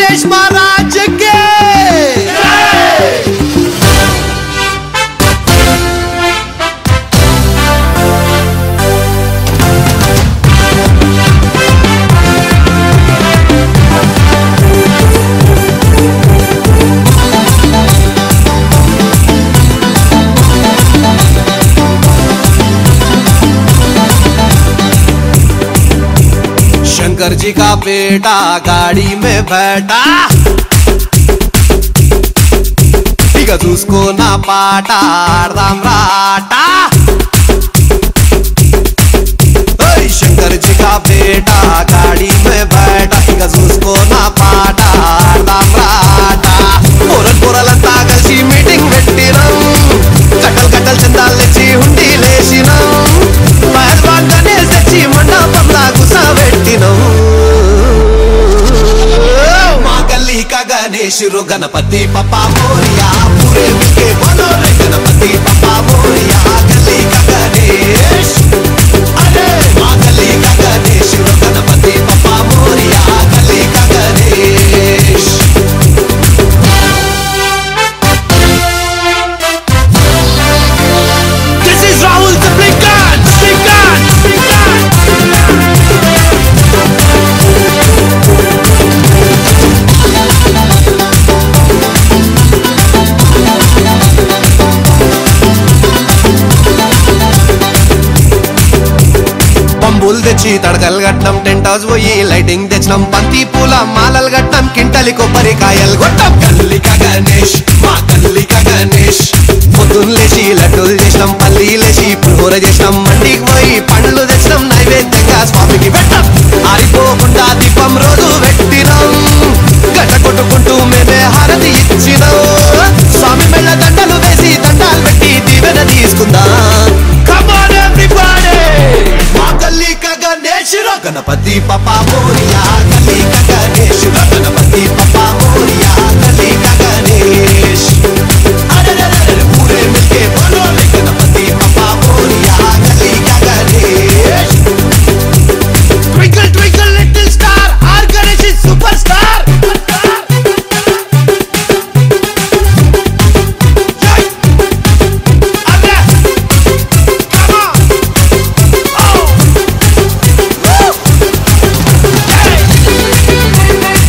गणेश महाराज के शंकर जी का बेटा गाड़ी में बैठा टिकट उसको ना पाटा राम राटा ओए, शंकर जी का बेटा गाड़ी में बैठा टिकट उसको ना पाटा राम राटा పొరల్ పొరలంతా కలిసి మీటింగ్ పెట్టినాం కట్టలు కట్టలు చందాలు తెచ్చి హుండీ లేచినాం మహర్బాన్ గణేష్ తెచ్చి మండపంలా గుసబెట్టినాం మా గల్లీ కా గణేష్ రు గణపతి పప్పా మోరియా పూరే వికే బోలో రే గణపతి పప్పా మోరియా గల్లీ కా గణేష్ అరే మా గల్లీ కా గణేష్ రు గణపతి పప్పా మోరియా గల్లీ కా Ganesh This is Rahul the Blinkan! Blinkan! పంబులు తెచ్చి తడకలు కట్టినాం టెంట్ హౌస్ పోయి లైటింగ్ తెచ్చినాం బంతి పూల మాలలు కట్టినాం కింటలి కొబ్బరికాయలు కొట్టాం కల్లిక గణేష్ మా కల్లిక గణేష్ పొద్దున్న లేచి లడ్డూలు చేసినాం పల్లి లేచి పులిహోర చేసినాం మండికి పోయి పండ్లు తెచ్చినాం నైవేద్యంగా స్వామికి పెట్టాం ఆరిపోకుండా దీపం రోజు పెట్టినాం గడ్డ కొట్టుకుంటూ మేమే హారతి ఇచ్చినాం స్వామి మెళ్ళ దండలు వేసి దండాలు పెట్టి దీవెన తీసుకుందాం Come on everybody! మా గల్లీ కా గణేష్ రా గణపతి పప్పా మోరియా గల్లీ కా గణేష్ రా గణపతి పప్పా మోరియా గల్లీ కా గణేష్ అరే రే రే రే పూరే మిల్కే బోలో రే గణపతి పప్పా మోరియా గల్లీ కా Ganesh Twinkle twinkle little star our Ganesh is superstar Jai! Abre! Come on! Oh! Woo! Hey!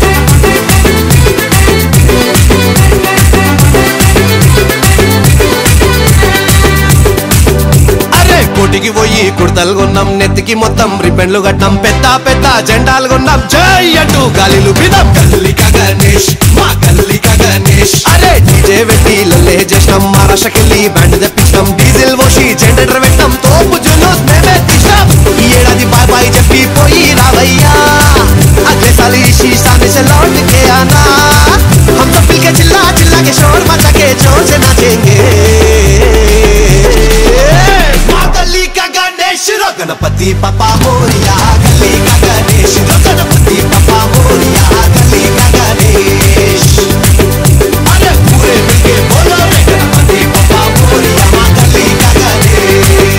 అరే కోటికి పోయి కుర్తలు కొన్నాం నెత్తికి మొత్తం రిబ్బన్లు కట్టినాం పెద్ద పెద్ద జెండాలు కొన్నాం జై అంటూ గాలిలు బిదాం గల్లిక గణేష్ మా గల్లిక గణేష్ అరే డీజే పెట్టి లల్లే చేసినాం మహారాష్ట్రకెళ్ళి బ్యాండ్ తెప్పించినాం డీజిల్ పోసి జనరేటర్ పెట్టాం తోపు జులూస్ మేమే తీసినాం ఈ ఏడాది బాయ్ బాయ్ చెప్పి పోయి రావయ్యా అగ్లే సాలి शीशा में से लौट के आना हम सब मिलके चिल्ला चिल्ला के शोर मचा के जोर से नाचेंगे माँ गली का गणेश रो गणपति पापा मोरिया गली का गणेश रो गणपति पापा मोरिया गली का गणेश अरे पूरे मिलके बोलो रे गणपति पापा मोरिया माँ गली का गणेश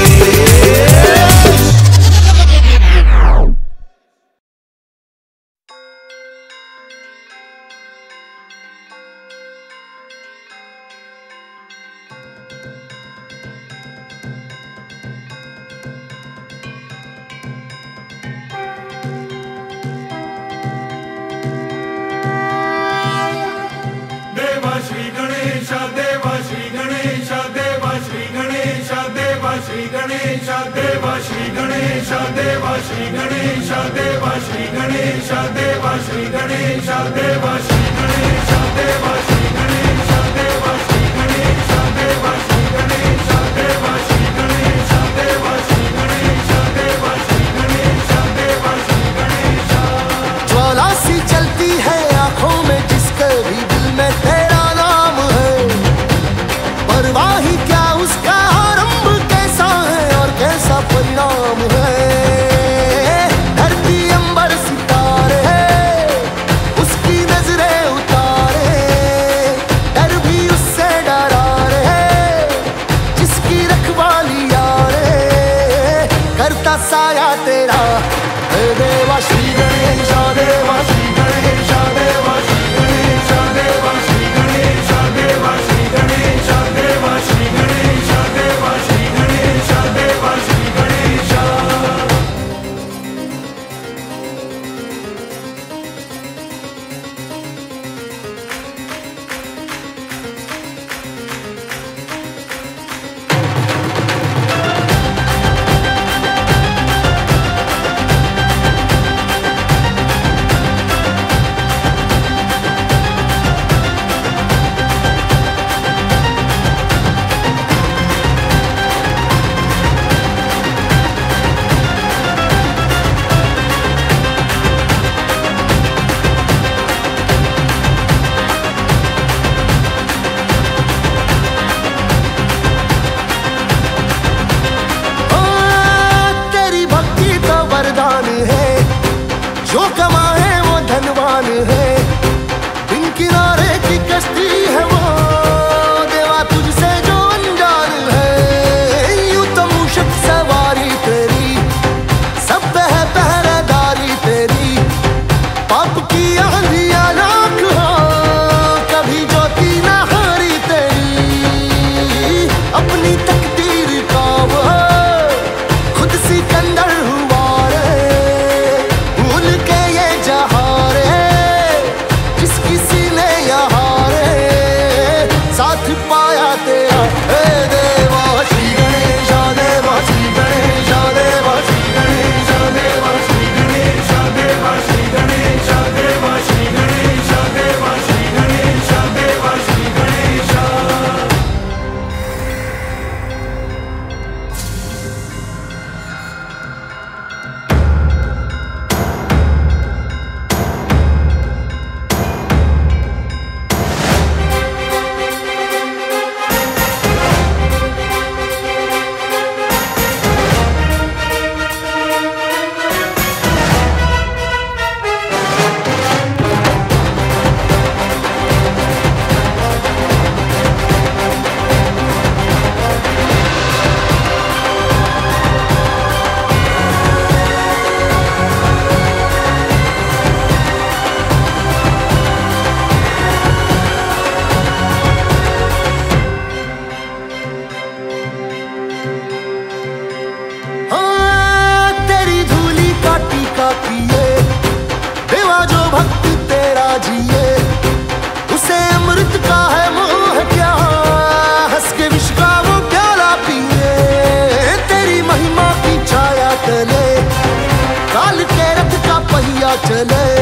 देव श्री गणेश देव श्री गणेश देव श्री गणेश देव श्री गणेश देव श्री गणेश देव श्री गणेश देव श्री गणेश देव श्री गणेश देव श्री गणेश देव श्री गणेश देव श्री गणेश देव श्री गणेश देव श्री गणेश देव श्री गणेश देव श्री गणेश देव श्री गणेश ज्वाला सी चलती है आंखों में जिसके भी दिल में तेरा नाम है परवाही क्या उसका आरंभ कैसा है और कैसा परिणाम है धरती अंबर सितारे उसकी नजरे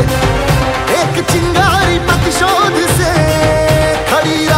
एक चिंगारी प्रतिशोध से खड़ी